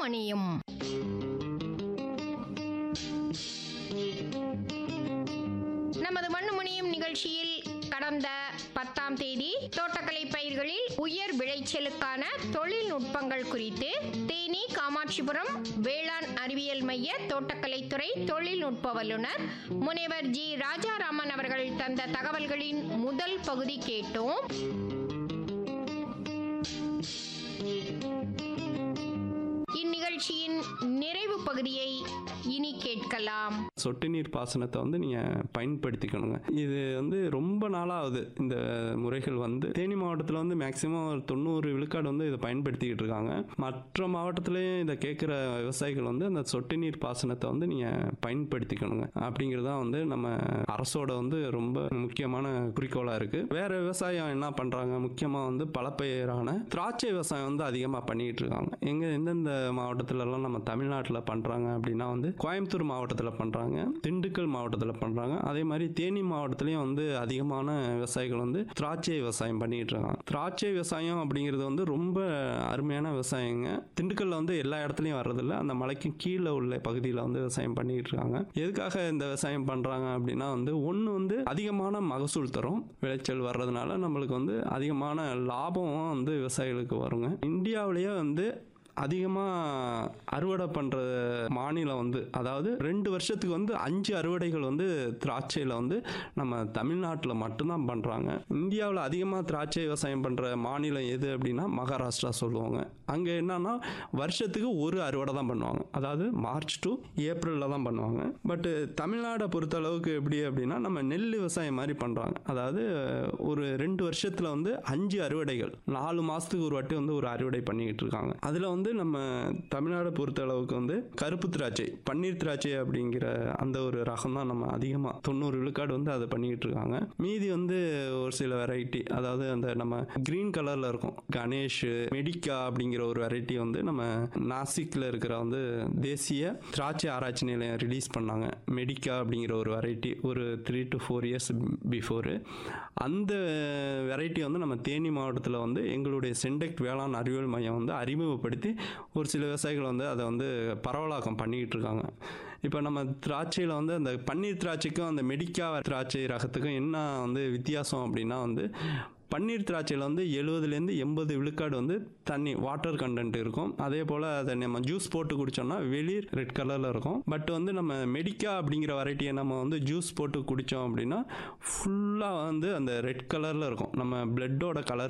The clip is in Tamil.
மணியும் நமது மண்ணு மணியும் நிகழ்ச்சியில் கடந்த பத்தாம் தேதி தோட்டக்கலை பயிர்களில் உயர் விளைச்சலுக்கான தொழில்நுட்பங்கள் குறித்து தேனி காமாட்சிபுரம் வேளாண் அறிவியல் மைய தோட்டக்கலைத்துறை தொழில்நுட்ப வல்லுநர் முனைவர் ஜி ராஜாராமன் அவர்கள் தந்த தகவல்களின் முதல் பகுதி கேட்டோம் இந்நிகழ்ச்சியின் நிறைவு பகுதியை இனி கேட்கலாம் சொட்டு நீர் பாசனத்தை வந்து நீங்கள் பயன்படுத்திக்கணுங்க இது வந்து ரொம்ப நாளாகுது இந்த முறைகள் வந்து தேனி மாவட்டத்தில் வந்து மேக்ஸிமம் ஒரு தொண்ணூறு விழுக்காடு வந்து இதை பயன்படுத்திக்கிட்டு இருக்காங்க மற்ற மாவட்டத்திலையும் இதை கேட்குற விவசாயிகள் வந்து அந்த சொட்டு நீர் பாசனத்தை வந்து நீங்கள் பயன்படுத்திக்கணுங்க அப்படிங்கிறது தான் வந்து நம்ம அரசோட வந்து ரொம்ப முக்கியமான குறிக்கோளாக இருக்குது வேறு விவசாயம் என்ன பண்ணுறாங்க முக்கியமாக வந்து பலப்பயிரான திராட்சை விவசாயம் வந்து அதிகமாக பண்ணிக்கிட்டு இருக்காங்க எங்கே எந்தெந்த மாவட்டத்திலலாம் நம்ம தமிழ்நாட்டில் பண்ணுறாங்க அப்படின்னா வந்து கோயம்புத்தூர் மாவட்டத்தில் பண்ணுறாங்க திண்டுக்கல் மாவட்டத்தில் பண்ணுறாங்க அதே மாதிரி தேனி மாவட்டத்துலேயும் வந்து அதிகமான விவசாயிகள் வந்து திராட்சை விவசாயம் பண்ணிக்கிட்டு இருக்காங்க திராட்சை விவசாயம் அப்படிங்கிறது வந்து ரொம்ப அருமையான விவசாயங்க திண்டுக்கல்ல வந்து எல்லா இடத்துலையும் வர்றதில்ல அந்த மலைக்கு கீழே உள்ள பகுதியில் வந்து விவசாயம் பண்ணிக்கிட்டு இருக்காங்க எதுக்காக இந்த விவசாயம் பண்ணுறாங்க அப்படின்னா வந்து ஒன்று வந்து அதிகமான மகசூல் தரும் விளைச்சல் வர்றதுனால நம்மளுக்கு வந்து அதிகமான லாபம் வந்து விவசாயிகளுக்கு வருங்க இந்தியாவிலேயே வந்து அதிகமாக அறுவடை பண்ணுற மாநிலம் வந்து அதாவது ரெண்டு வருஷத்துக்கு வந்து அஞ்சு அறுவடைகள் வந்து திராட்சையில் வந்து நம்ம தமிழ்நாட்டில் மட்டும்தான் பண்ணுறாங்க இந்தியாவில் அதிகமாக திராட்சை விவசாயம் பண்ணுற மாநிலம் எது அப்படின்னா மகாராஷ்டிரா சொல்லுவாங்க அங்கே என்னன்னா வருஷத்துக்கு ஒரு அறுவடை தான் பண்ணுவாங்க அதாவது மார்ச் டு ஏப்ரலில் தான் பண்ணுவாங்க பட்டு தமிழ்நாடை பொறுத்த அளவுக்கு எப்படி அப்படின்னா நம்ம நெல் விவசாயம் மாதிரி பண்ணுறாங்க அதாவது ஒரு ரெண்டு வருஷத்தில் வந்து அஞ்சு அறுவடைகள் நாலு மாதத்துக்கு ஒரு வாட்டி வந்து ஒரு அறுவடை பண்ணிக்கிட்டு இருக்காங்க அதில் வந்து நம்ம தமிழ்நாடை பொறுத்த அளவுக்கு வந்து கருப்பு திராட்சை பன்னீர் திராட்சை அப்படிங்கிற அந்த ஒரு ரகம் தான் நம்ம அதிகமாக தொண்ணூறு விழுக்காடு வந்து அதை பண்ணிக்கிட்டு இருக்காங்க மீதி வந்து ஒரு சில வெரைட்டி அதாவது அந்த நம்ம கிரீன் கலரில் இருக்கும் கணேஷ் மெடிக்கா அப்படிங்கிற ஒரு வெரைட்டி வந்து நம்ம நாசிக்கில் இருக்கிற வந்து தேசிய திராட்சை ஆராய்ச்சி நிலையம் ரிலீஸ் பண்ணாங்க மெடிக்கா அப்படிங்கிற ஒரு வெரைட்டி ஒரு three to four years before அந்த வெரைட்டி வந்து நம்ம தேனி மாவட்டத்தில் வந்து எங்களுடைய சென்டெக்ட் வேளாண் அறிவியல் மையம் வந்து அறிமுகப்படுத்தி ஒரு சில விவசாயிகள் வந்து அதை வந்து பரவலாக்கம் பண்ணிக்கிட்டு இருக்காங்க இப்போ நம்ம திராட்சையில் வந்து அந்த பன்னீர் திராட்சைக்கும் அந்த மெடிக்கா திராட்சை ரகத்துக்கும் என்ன வந்து வித்தியாசம் அப்படின்னா வந்து பன்னீர் திராட்சையில் வந்து எழுபதுலேருந்து எண்பது விழுக்காடு வந்து தண்ணி வாட்டர் கண்டென்ட் இருக்கும் அதே போல் அதை நம்ம ஜூஸ் போட்டு குடித்தோம்னா வெளிர் ரெட் கலரில் இருக்கும் பட் வந்து நம்ம மெடிக்கா அப்படிங்கிற வெரைட்டியை நம்ம வந்து ஜூஸ் போட்டு குடித்தோம் அப்படின்னா ஃபுல்லாக வந்து அந்த ரெட் கலரில் இருக்கும் நம்ம பிளட்டோட கலர்